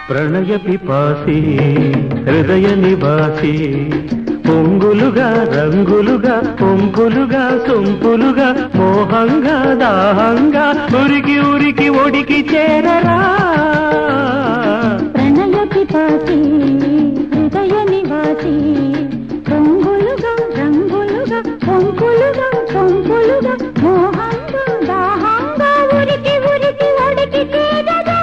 ప్రణయ పిపాసి హృదయ నివాసి పొంగులుగా రంగులుగా పొంపులుగా సొంపులుగా మోహంగా దాహంగా ఉరికి ఉరికి ఒడికి చేరరా ప్రణయ పిపాసి హృదయ నివాసి పొంగులుగా రంగులుగా పొంకులుగా పొంకులుగా మోహంగా దాహంగా ఉరికి ఉరికి ఒడికి చేరగా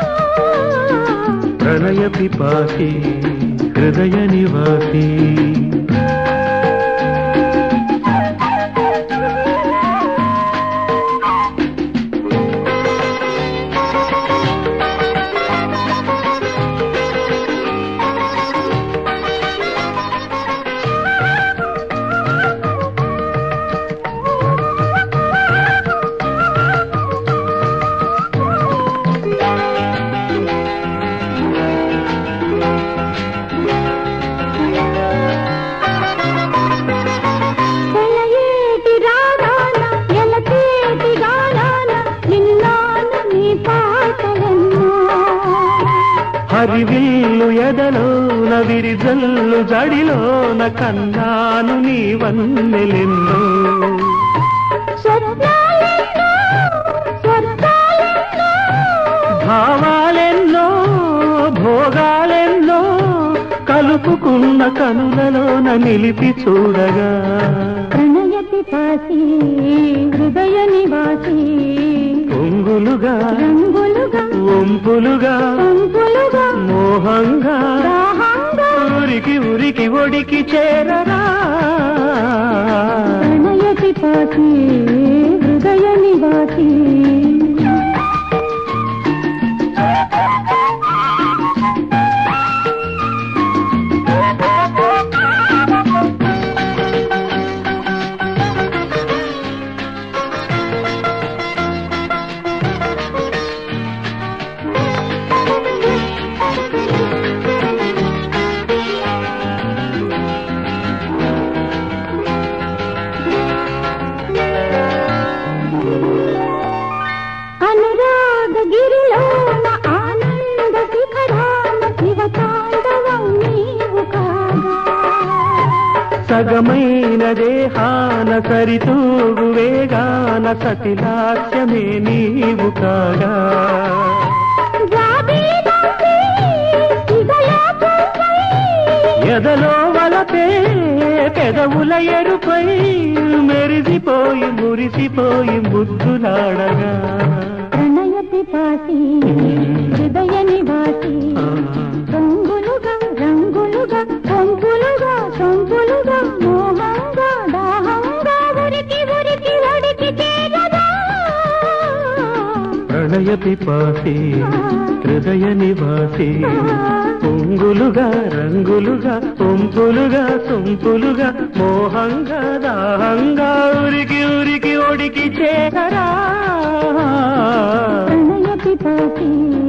ప్రణయ పిపాసి హృదయ నివాసి సెలయేటి రాగాన ఎలకేటి గానాన విన్నాను నీ పాటలెన్నో హరివిల్లు ఎదలోన విరిజల్లు జడిలోన కన్నాను నీ వన్నెలెన్నో స్వర్గాలెన్నో స్వర్గాలెన్నో భావాలెన్నో భోగాలెన్నో కలుపుకున్న కనులలోన నిలిపి చూడగా ప్రణయ పిపాసి హృదయ నివాసి పొంగులుగా రంగులుగా ఒంపులుగా పంపులుగా మోహంగా దాహంగా ఉరికి ఉరికి ఒడికి చేరరా ప్రణయ పిపాసి హృదయ నివాసి అనురాగ గిరిలోన ఆనంద శిఖరాన శివ తాండవం నీవు కాగా సగమైన దేహాన సరితూగు వేగాన సతిలాస్యమే నీవు కాగా జాబిలమ్మి ఇదలో పువ్వై ఎదలో వలపే పెదవుల ఎరుపై మెరిసిపోయి మురిసిపోయి ముద్దులాడగా ప్రణయ పిపాసి హృదయ నివాసి రంగులుగా రంగులుగా పొంపులుగా సొంపులుగా మోహంగా దాహంగా ఉరికి ఉరికి ఒడికి చేరగా ప్రణయ పిపాసి హృదయ నివాసి పొంగులుగా రంగులుగా పొంపులుగా సొంపులుగా మోహంగా దాహంగా ఉరికి ఉరికి ఒడికి చేరరా ప్రణయ పిపాసి